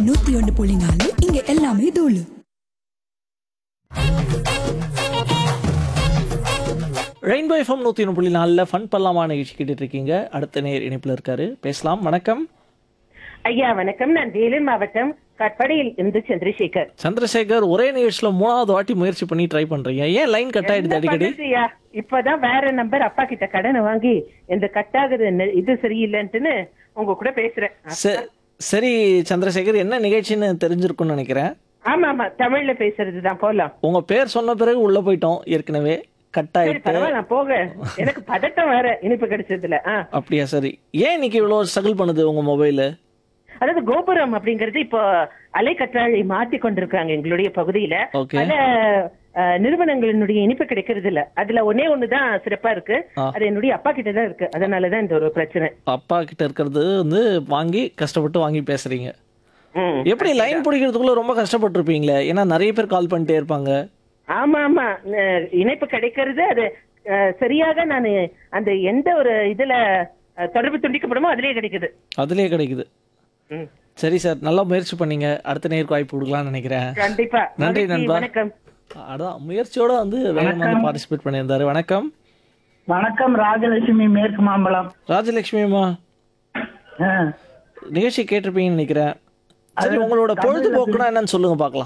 நூத்தி ஒன்னு புள்ளி நாலு இங்க எல்லாமே தூளு ரெயின்போ எஃப்எம் நூற்றி ஒன்று புள்ளி நாலில் ஃபன் பண்ணலாமா நிகழ்ச்சி கேட்டுட்டு இருக்கீங்க அடுத்த நேர் இணைப்பில் இருக்காரு பேசலாம் வணக்கம் ஐயா வணக்கம் நான் வேலூர் மாவட்டம் கட்படியில் இருந்து சந்திரசேகர் சந்திரசேகர் ஒரே நிகழ்ச்சியில் மூணாவது வாட்டி முயற்சி பண்ணி ட்ரை பண்றீங்க ஏன் லைன் கட் ஆயிடுது என்ன அடிக்கடி பண்றதுய்யா? இப்பதான் வேற நம்பர் அப்பா கிட்ட கடனை வாங்கி இந்த கட்டாகுது நெ- இது சரியில்லைன்ட்டுன்னு உங்க கூட பேசுறேன் ச- சரி சந்திரசேகர் என்ன நிகழ்ச்சின்னு தெரிஞ்சிருக்கும்னு நினைக்கிறேன் ஆமா ஆமா தமிழ்ல பேசுறது தான் போலாம் உங்க பேர் சொன்ன பிறகு உள்ள போயிட்டோம் ஏற்கனவே கட் சரி ஆயிட்டு பரவாயில்ல நான் போக எனக்கு பதட்டம் வேற இனிப்பு கிடைச்சதுல ஆ. அப்படியா சரி ஏன் இன்னைக்கு இவ்வளோ ஸ்ட்ரகிள் பண்ணுது உங்க மொபைலு அதாவது கோபுரம் அப்படிங்கிறது இப்போ அலைக்கற்றாழை மாத்தி கொண்டிருக்காங்க எங்களுடைய பகுதியில Okay. பல அஹ், நிறுவனங்களினுடைய இனிப்பு கிடைக்கிறது இல்ல அதுல ஒன்னே ஒண்ணுதான் சிறப்பா இருக்கு ஆ. அது என்னுடைய அப்பா கிட்ட தான் இருக்கு அதனாலதான் இந்த ஒரு பிரச்சனை அப்பா கிட்ட இருக்கிறது வந்து வாங்கி கஷ்டப்பட்டு வாங்கி பேசுறீங்க ம். எப்படி லைன் பிடிக்கிறதுக்குள்ள ரொம்ப கஷ்டப்பட்டிருப்பீங்களே ஏன்னா நிறைய பேர் கால் பண்ணிட்டே இருப்பாங்க ஆமா ஆமா அஹ், இணைப்பு கிடைக்கிறது அது அஹ், சரியாக நான் அந்த எந்த ஒரு இதுல அஹ், தொடர்பு துண்டிக்கப்படுமோ அதுலயே கிடைக்குது அதுலயே கிடைக்குது ம். சரி சார் நல்லா முயற்சி பண்ணீங்க அடுத்த நேருக்கு வாய்ப்பு கொடுக்கலாம்னு நினைக்கிறேன் கண்டிப்பா நன்றி மகிழ்ச்சி, நண்பா. வணக்கம் அதான் முயற்சியோட வந்து வேகமாக வந்து பார்ட்டிசிபேட் பண்ணியிருந்தாரு வணக்கம் வணக்கம் ராஜலட்சுமி மேற்கு மாம்பலம் ராஜலட்சுமி அம்மா ஆ. நிகழ்ச்சி கேட்டிருப்பீங்கன்னு நினைக்கிறேன் சரி உங்களோட பொழுதுபோக்குனா என்னன்னு சொல்லுங்க பார்க்கலாம்